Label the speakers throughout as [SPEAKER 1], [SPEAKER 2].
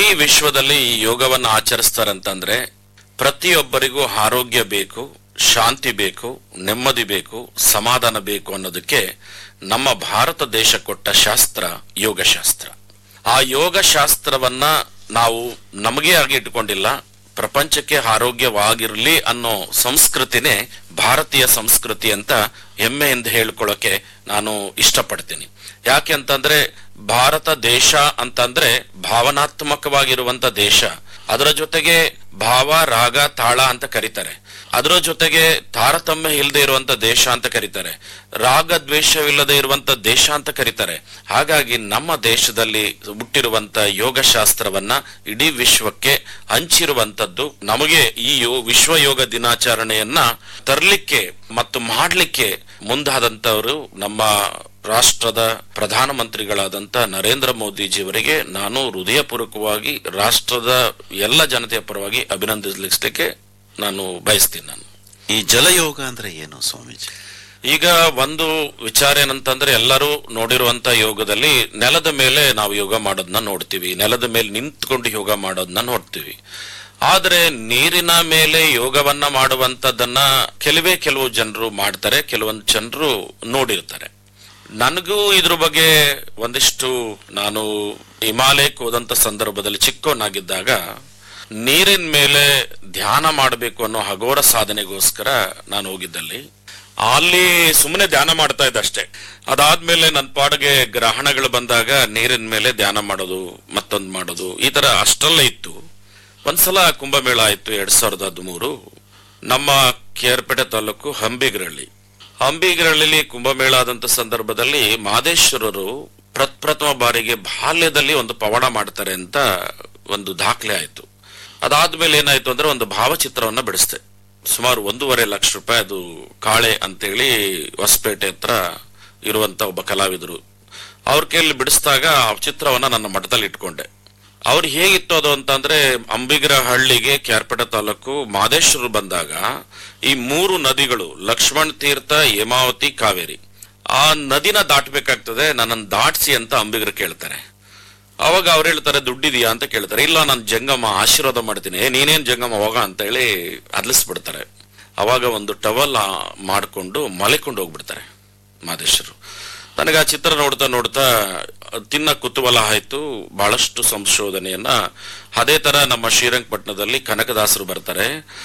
[SPEAKER 1] ವಿಶ್ವದಲ್ಲಿ ಈ ಯೋಗವನ್ನ ಆಚರಿಸ್ತಾರಂತಂದ್ರೆ ಪ್ರತಿಯೊಬ್ಬರಿಗೂ ಆರೋಗ್ಯ ಬೇಕು ಶಾಂತಿ ಬೇಕು ನೆಮ್ಮದಿ ಬೇಕು ಸಮಾಧಾನ ಬೇಕು ಅನ್ನೋದಕ್ಕೆ ನಮ್ಮ ಭಾರತ ದೇಶ ಕೊಟ್ಟ ಶಾಸ್ತ್ರ ಯೋಗಶಾಸ್ತ್ರ ಆ ಯೋಗ ಶಾಸ್ತ್ರವನ್ನ ನಾವು ನಮಗೆ ಆಗಿ ಇಟ್ಕೊಂಡಿಲ್ಲ ಪ್ರಪಂಚಕ್ಕೆ ಆರೋಗ್ಯವಾಗಿರಲಿ ಅನ್ನೋ ಸಂಸ್ಕೃತಿನೇ ಭಾರತೀಯ ಸಂಸ್ಕೃತಿ ಅಂತ ಹೆಮ್ಮೆಯಿಂದ ಹೇಳ್ಕೊಳ್ಳೋಕೆ ನಾನು ಇಷ್ಟಪಡ್ತೀನಿ ಯಾಕೆ ಅಂತಂದ್ರೆ ಭಾರತ ದೇಶ ಅಂತಂದ್ರೆ ಭಾವನಾತ್ಮಕವಾಗಿರುವಂತ ದೇಶ ಅದರ ಜೊತೆಗೆ ಭಾವ ರಾಗ ತಾಳ ಅಂತ ಕರೀತಾರೆ ಅದರ ಜೊತೆಗೆ ತಾರತಮ್ಯ ಇಲ್ಲದೆ ಇರುವಂತ ದೇಶ ಅಂತ ಕರೀತಾರೆ ರಾಗ ದ್ವೇಷವಿಲ್ಲದೆ ಇರುವಂತ ದೇಶ ಅಂತ ಕರೀತಾರೆ ಹಾಗಾಗಿ ನಮ್ಮ ದೇಶದಲ್ಲಿ ಹುಟ್ಟಿರುವಂತ ಯೋಗ ಶಾಸ್ತ್ರವನ್ನ ಇಡೀ ವಿಶ್ವಕ್ಕೆ ಹಂಚಿರುವಂತದ್ದು ನಮಗೆ ಈ ಯೋ- ವಿಶ್ವ ಯೋಗ ದಿನಾಚರಣೆಯನ್ನ ತರಲಿಕ್ಕೆ ಮತ್ತು ಮಾಡಲಿಕ್ಕೆ ಮುಂದಾದಂತವರು ನಮ್ಮ ರಾಷ್ಟ್ರದ ಪ್ರಧಾನಮಂತ್ರಿಗಳಾದಂತ ನರೇಂದ್ರ ಮೋದಿಜಿಯವರಿಗೆ ನಾನು ಹೃದಯಪೂರ್ವಕವಾಗಿ ರಾಷ್ಟ್ರದ ಎಲ್ಲ ಜನತೆಯ ಪರವಾಗಿ ಅಭಿನಂದಿಸಲಿಕ್ಕೆ ನಾನು ಬಯಸ್ತೀನಿ ನಾನು
[SPEAKER 2] ಈ ಜಲಯೋಗ ಅಂದ್ರೆ ಏನು ಸ್ವಾಮೀಜಿ
[SPEAKER 1] ಈಗ ಒಂದು ವಿಚಾರ ಏನಂತಂದ್ರೆ ಎಲ್ಲರೂ ನೋಡಿರುವಂತ ಯೋಗದಲ್ಲಿ ನೆಲದ ಮೇಲೆ ನಾವು ಯೋಗ ಮಾಡೋದನ್ನ ನೋಡ್ತೀವಿ ನೆಲದ ಮೇಲೆ ನಿಂತ್ಕೊಂಡು ಯೋಗ ಮಾಡೋದನ್ನ ನೋಡ್ತೀವಿ ಆದ್ರೆ ನೀರಿನ ಮೇಲೆ ಯೋಗವನ್ನ ಮಾಡುವಂತದನ್ನ ಕೆಲವೇ ಕೆಲವು ಜನರು ಮಾಡ್ತಾರೆ ಕೆಲವೊಂದು ಜನರು ನೋಡಿರ್ತಾರೆ ನನಗೂ ಇದ್ರ ಬಗ್ಗೆ ಒಂದಿಷ್ಟು ನಾನು ಹಿಮಾಲಯಕ್ಕೆ ಹೋದಂತ ಸಂದರ್ಭದಲ್ಲಿ ಚಿಕ್ಕವನಾಗಿದ್ದಾಗ ನೀರಿನ ಮೇಲೆ ಧ್ಯಾನ ಮಾಡಬೇಕು ಅನ್ನೋ ಹಗೋರ ಸಾಧನೆಗೋಸ್ಕರ ನಾನು ಹೋಗಿದ್ದಲ್ಲಿ ಅಲ್ಲಿ ಸುಮ್ಮನೆ ಧ್ಯಾನ ಮಾಡ್ತಾ ಇದ್ದೆ ಅಷ್ಟೇ ಅದಾದ್ಮೇಲೆ ನನ್ನ ಪಾಡಿಗೆ ಗ್ರಹಣಗಳು ಬಂದಾಗ ನೀರಿನ ಮೇಲೆ ಧ್ಯಾನ ಮಾಡೋದು ಮತ್ತೊಂದು ಮಾಡೋದು ಈ ತರ ಅಷ್ಟರಲ್ಲೇ ಇತ್ತು ಒಂದ್ಸಲ ಕುಂಭಮೇಳ ಆಯ್ತು ಎರಡ್ ಸಾವಿರದ ಹದಿಮೂರು ನಮ್ಮ ಕೇರ್ಪೇಟೆ ತಾಲೂಕು ಹಂಬಿಗರಳ್ಳಿ ಹಂಬಿಗರಳ್ಳಿಲಿ ಕುಂಭಮೇಳ ಆದಂತ ಸಂದರ್ಭದಲ್ಲಿ ಮಾದೇಶ್ವರರು ಪ್ರಪ್ರಥಮ ಬಾರಿಗೆ ಬಾಲ್ಯದಲ್ಲಿ ಒಂದು ಪವಾಡ ಮಾಡ್ತಾರೆ ಅಂತ ಒಂದು ದಾಖಲೆ ಆಯ್ತು ಅದಾದ್ಮೇಲೆ ಏನಾಯ್ತು ಅಂದ್ರೆ ಒಂದು ಭಾವಚಿತ್ರವನ್ನ ಬಿಡಿಸ್ದೆ ಸುಮಾರು ಒಂದೂವರೆ ಲಕ್ಷ ರೂಪಾಯಿ ಅದು ಕಾಳೆ ಅಂತೇಳಿ ಹೊಸಪೇಟೆ ಹತ್ರ ಇರುವಂತ ಒಬ್ಬ ಕಲಾವಿದರು ಅವ್ರ ಕೈಯಲ್ಲಿ ಬಿಡಿಸಿದಾಗ ಆ ಚಿತ್ರವನ್ನ ನನ್ನ ಮಠದಲ್ಲಿ ಇಟ್ಕೊಂಡೆ ಅವ್ರು ಹೇಗಿತ್ತು ಅದು ಅಂತಂದ್ರೆ ಅಂಬಿಗರ ಹಳ್ಳಿಗೆ ಕ್ಯಾರ್ಪೇಟೆ ತಾಲೂಕು ಮಾದೇಶ್ವರ ಬಂದಾಗ ಈ ಮೂರು ನದಿಗಳು ಲಕ್ಷ್ಮಣ್ ತೀರ್ಥ ಹೇಮಾವತಿ ಕಾವೇರಿ ಆ ನದಿನ ದಾಟಬೇಕಾಗ್ತದೆ ನನ್ನನ್ನು ದಾಟಿಸಿ ಅಂತ ಅಂಬಿಗರು ಕೇಳ್ತಾರೆ ಅವಾಗ ಅವ್ರು ಹೇಳ್ತಾರೆ ದುಡ್ಡಿದೆಯಾ ಅಂತ ಕೇಳ್ತಾರೆ ಇಲ್ಲ ನಾನು ಜಂಗಮ ಆಶೀರ್ವಾದ ಮಾಡ್ತೀನಿ "ಏ, ನೀನೇನ್ ಜಂಗಮ ಹೋಗ ಅಂತ ಹೇಳಿ ಅದ್ಲಿಸ್ಬಿಡ್ತಾರೆ ಅವಾಗ ಒಂದು ಟವಲ್ ಮಾಡಿಕೊಂಡು ಮಲೆಕೊಂಡು ಹೋಗ್ಬಿಡ್ತಾರೆ ಮಾದೇಶ್ವರು ನನಗೆ ಆ ಚಿತ್ರ ನೋಡ್ತಾ ನೋಡ್ತಾ ತಿನ್ನ ಕುತೂಹಲ ಆಯ್ತು ಬಹಳಷ್ಟು ಸಂಶೋಧನೆಯನ್ನ ಅದೇ ತರ ನಮ್ಮ ಶ್ರೀರಂಗಪಟ್ಟಣದಲ್ಲಿ ಕನಕದಾಸರು ಬರ್ತಾರೆ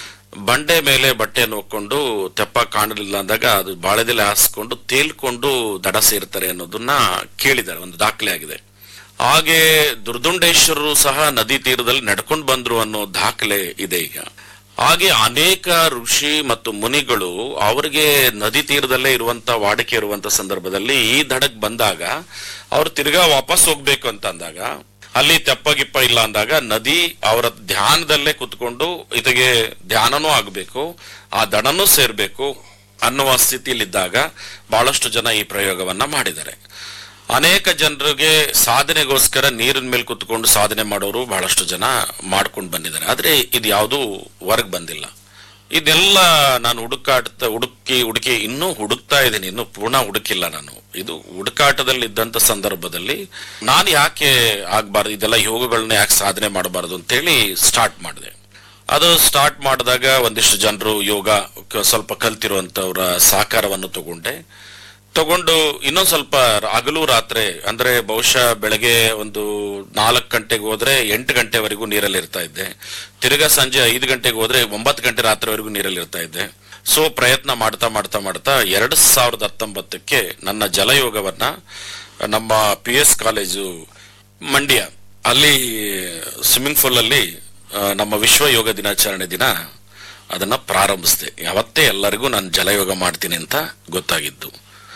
[SPEAKER 1] ಬಂಡೆ ಮೇಲೆ ಬಟ್ಟೆಯನ್ನು ಹೊಕ್ಕೊಂಡು ತೆಪ್ಪ ಕಾಣಲಿಲ್ಲ ಅಂದಾಗ ಅದು ಬಾಳೆದೆಲೆ ಹಾಸ್ಕೊಂಡು ತೇಲ್ಕೊಂಡು ದಡ ಸೇರ್ತಾರೆ ಅನ್ನೋದನ್ನ ಕೇಳಿದ್ದಾರೆ ಒಂದು ದಾಖಲೆ ಆಗಿದೆ ಹಾಗೆ ದುರ್ದುಂಡೇಶ್ವರರು ಸಹ ನದಿ ತೀರದಲ್ಲಿ ನಡ್ಕೊಂಡು ಬಂದ್ರು ಅನ್ನೋ ದಾಖಲೆ ಇದೆ ಈಗ ಹಾಗೆ ಅನೇಕ ಋಷಿ ಮತ್ತು ಮುನಿಗಳು ಅವರಿಗೆ ನದಿ ತೀರದಲ್ಲೇ ಇರುವಂತ ವಾಡಿಕೆ ಇರುವಂತ ಸಂದರ್ಭದಲ್ಲಿ ಈ ದಡಕ್ ಬಂದಾಗ ಅವ್ರು ತಿರ್ಗಾ ವಾಪಸ್ ಹೋಗ್ಬೇಕು ಅಂತ ಅಂದಾಗ ಅಲ್ಲಿ ತೆಪ್ಪ ಗಿಪ್ಪ ಇಲ್ಲ ಅಂದಾಗ ನದಿ ಅವರ ಧ್ಯಾನದಲ್ಲೇ ಕುತ್ಕೊಂಡು ಇದಕ್ಕೆ ಧ್ಯಾನನೂ ಆಗ್ಬೇಕು ಆ ದಡನೂ ಸೇರ್ಬೇಕು ಅನ್ನುವ ಸ್ಥಿತಿಯಲ್ಲಿದ್ದಾಗ ಬಹಳಷ್ಟು ಜನ ಈ ಪ್ರಯೋಗವನ್ನ ಮಾಡಿದ್ದಾರೆ ಅನೇಕ ಜನರಿಗೆ ಸಾಧನೆಗೋಸ್ಕರ ನೀರಿನ ಮೇಲೆ ಕುತ್ಕೊಂಡು ಸಾಧನೆ ಮಾಡೋರು ಬಹಳಷ್ಟು ಜನ ಮಾಡ್ಕೊಂಡು ಬಂದಿದ್ದಾರೆ ಆದ್ರೆ ಇದು ಯಾವುದೂ ಹೊರಗ್ ಬಂದಿಲ್ಲ ಇದೆಲ್ಲ ನಾನು ಹುಡುಕಾಟ ಹುಡುಕಿ ಹುಡುಕಿ ಇನ್ನೂ ಹುಡುಕ್ತಾ ಇದ್ದೀನಿ ಇನ್ನೂ ಪೂರ್ಣ ಹುಡುಕಿಲ್ಲ ನಾನು ಇದು ಹುಡುಕಾಟದಲ್ಲಿ ಇದ್ದಂತ ಸಂದರ್ಭದಲ್ಲಿ ನಾನು ಯಾಕೆ ಆಗ್ಬಾರ್ದು ಇದೆಲ್ಲ ಯೋಗಗಳನ್ನ ಯಾಕೆ ಸಾಧನೆ ಮಾಡಬಾರ್ದು ಅಂತೇಳಿ ಸ್ಟಾರ್ಟ್ ಮಾಡಿದೆ ಅದು ಸ್ಟಾರ್ಟ್ ಮಾಡಿದಾಗ ಒಂದಿಷ್ಟು ಜನರು ಯೋಗ ಕ- ಸ್ವಲ್ಪ ಕಲ್ತಿರುವಂತವರ ಸಹಕಾರವನ್ನು ತಗೊಂಡೆ ತಗೊಂಡು ಇನ್ನೊಂದ್ ಸ್ವಲ್ಪ ಹಗಲು ರಾತ್ರಿ ಅಂದ್ರೆ ಬಹುಶಃ ಬೆಳಗ್ಗೆ ಒಂದು ನಾಲ್ಕು ಗಂಟೆಗೆ ಹೋದ್ರೆ ಎಂಟು ಗಂಟೆವರೆಗೂ ನೀರಲ್ಲಿ ಇರ್ತಾ ಇದ್ದೆ ತಿರ್ಗಾ ಸಂಜೆ ಐದು ಗಂಟೆಗೆ ಹೋದ್ರೆ ಒಂಬತ್ತು ಗಂಟೆ ರಾತ್ರಿವರೆಗೂ ನೀರಲ್ಲಿ ಇರ್ತಾ ಇದ್ದೆ ಸೊ ಪ್ರಯತ್ನ ಮಾಡ್ತಾ ಮಾಡ್ತಾ ಮಾಡ್ತಾ ಎರಡ್ ಸಾವಿರದ ಹತ್ತೊಂಬತ್ತಕ್ಕೆ ನನ್ನ ಜಲಯೋಗವನ್ನ ನಮ್ಮ ಪಿ ಎಸ್ ಕಾಲೇಜು ಮಂಡ್ಯ ಅಲ್ಲಿ ಸ್ವಿಮ್ಮಿಂಗ್ ಪೂಲ್ ಅಲ್ಲಿ ಆ, ನಮ್ಮ ವಿಶ್ವ ಯೋಗ ದಿನಾಚರಣೆ ದಿನ ಅದನ್ನ ಪ್ರಾರಂಭಿಸಿದೆ ಯಾವತ್ತೇ ಎಲ್ಲರಿಗೂ ನಾನು ಜಲಯೋಗ ಮಾಡ್ತೀನಿ ಅಂತ ಗೊತ್ತಾಗಿದ್ದು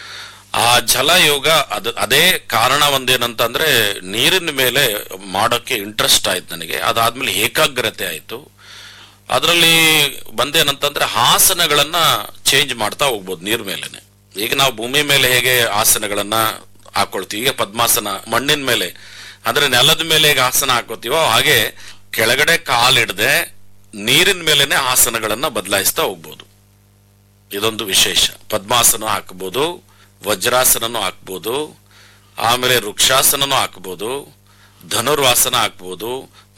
[SPEAKER 1] ಆ ಜಲಯೋಗ ಅದ ಅದೇ ಕಾರಣ ಒಂದೇನಂತಂದ್ರೆ ನೀರಿನ ಮೇಲೆ ಮಾಡೋಕ್ಕೆ ಇಂಟ್ರೆಸ್ಟ್ ಆಯ್ತು ನನಗೆ ಅದಾದ್ಮೇಲೆ ಏಕಾಗ್ರತೆ ಆಯ್ತು ಅದರಲ್ಲಿ ಬಂದೇನಂತಂದ್ರೆ ಆಸನಗಳನ್ನ ಚೇಂಜ್ ಮಾಡ್ತಾ ಹೋಗ್ಬೋದು ನೀರ್ ಮೇಲೆನೆ ಈಗ ನಾವು ಭೂಮಿ ಮೇಲೆ ಹೇಗೆ ಆಸನಗಳನ್ನ ಹಾಕೊಳ್ತೀವಿ ಈಗ ಪದ್ಮಾಸನ ಮಣ್ಣಿನ ಮೇಲೆ ಅಂದ್ರೆ ನೆಲದ ಮೇಲೆ ಹೇಗೆ ಆಸನ ಹಾಕೋತೀವೋ ಹಾಗೆ ಕೆಳಗಡೆ ಕಾಲಿಡದೆ ನೀರಿನ ಮೇಲೆನೆ ಆಸನಗಳನ್ನ ಬದಲಾಯಿಸ್ತಾ ಹೋಗ್ಬೋದು ಇದೊಂದು ವಿಶೇಷ ಪದ್ಮಾಸನ ಹಾಕ್ಬೋದು ವಜ್ರಾಸನನೂ ಹಾಕ್ಬೋದು ಆಮೇಲೆ ವೃಕ್ಷಾಸನನೂ ಹಾಕ್ಬೋದು ಧನುರ್ವಾಸನ ಹಾಕ್ಬೋದು